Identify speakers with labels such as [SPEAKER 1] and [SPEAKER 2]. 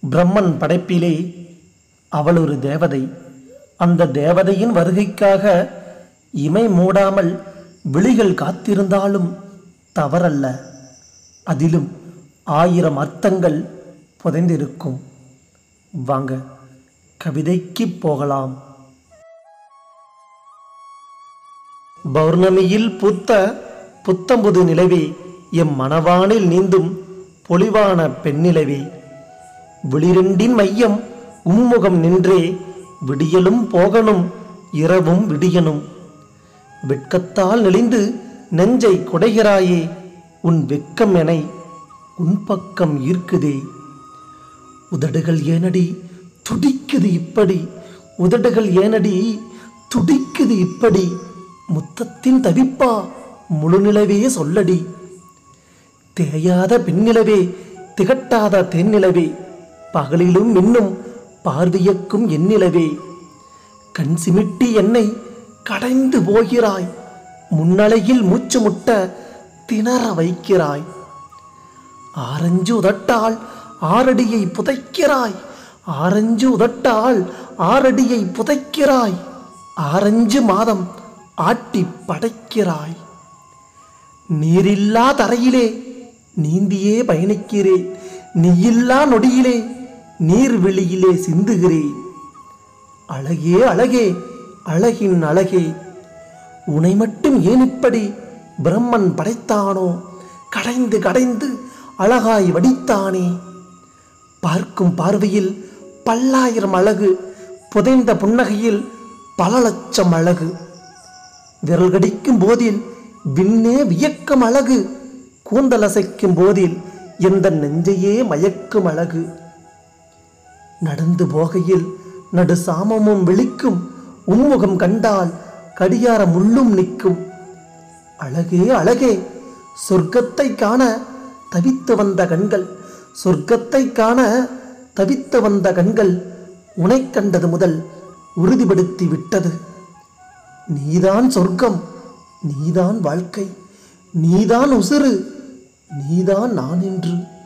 [SPEAKER 1] பிரம்மன் படைப்பிலே அவள் ஒரு தேவதை அந்த தேவதையின் வருகைக்காக இமை மூடாமல் விழிகள் காத்திருந்தாலும் தவறல்ல அதிலும் ஆயிரம் அர்த்தங்கள் புதைந்திருக்கும் வாங்க கவிதைக்கு போகலாம் பௌர்ணமியில் பூத்த புத்தம்புது நிலவே எம் மணவானில் நீந்தும் பொலிவான பெண்ணிலவே விளிரெண்டின் மையம் உம்முகம் நின்றே விடியலும் போகணும் இரவும் விடியனும் வெட்கத்தால் நெளிந்து நெஞ்சை குடைகிறாயே உன் வெட்கம் எனை உன் பக்கம் ஈர்க்குதே உதடுகள் ஏனடி துடிக்குது இப்படி உதடுகள் ஏனடி துடிக்குது இப்படி முத்தத்தின் தவிப்பா முழுநிலவே சொல்லடி தேயாத பெண்ணிலவே திகட்டாத தென்னிலவே பகலிலும் இன்னும் பார்வையக்கும் எண்ணிலவே கண் சிமிட்டி என்னை கடைந்து போகிறாய் முன்னலையில் மூச்சு முட்ட திணற வைக்கிறாய் ஆரஞ்சு உதட்டால் ஆரடியை புதைக்கிறாய் ஆரஞ்சு உதட்டால் ஆரடியை புதைக்கிறாய் ஆரஞ்சு மாதம் ஆட்டி படைக்கிறாய் நீரில்லா தரையிலே நீந்தியே பயணிக்கிறேன் நீயில்லா நொடியிலே நீர்வெளியிலே சிந்துகிறேன் அழகே அழகே அழகின் அழகே உனை மட்டும் ஏன் இப்படி பிரம்மன் படைத்தானோ கடைந்து கடைந்து அழகாய் வடித்தானே பார்க்கும் பார்வையில் பல்லாயிரம் அழகு புதைந்த புன்னகையில் பல லட்சம் அழகு விரல் கடிக்கும் போதில் விண்ணே வியக்கும் அழகு கூந்தல் அசைக்கும் போதில் எந்த நெஞ்சையே மயக்கும் அழகு நடந்து போகையில் நடு சாமமும் விழிக்கும் உன்முகம் கண்டால் கடியார முள்ளும் நிற்கும் அழகே அழகே சொர்க்கத்தை காண தவித்து வந்த கண்கள் சொர்க்கத்தை காண தவித்து வந்த கண்கள் உனை கண்டது முதல் உறுதிப்படுத்தி விட்டது நீதான் சொர்க்கம் நீதான் வாழ்க்கை நீதான் உசுறு நீதான் நான் என்று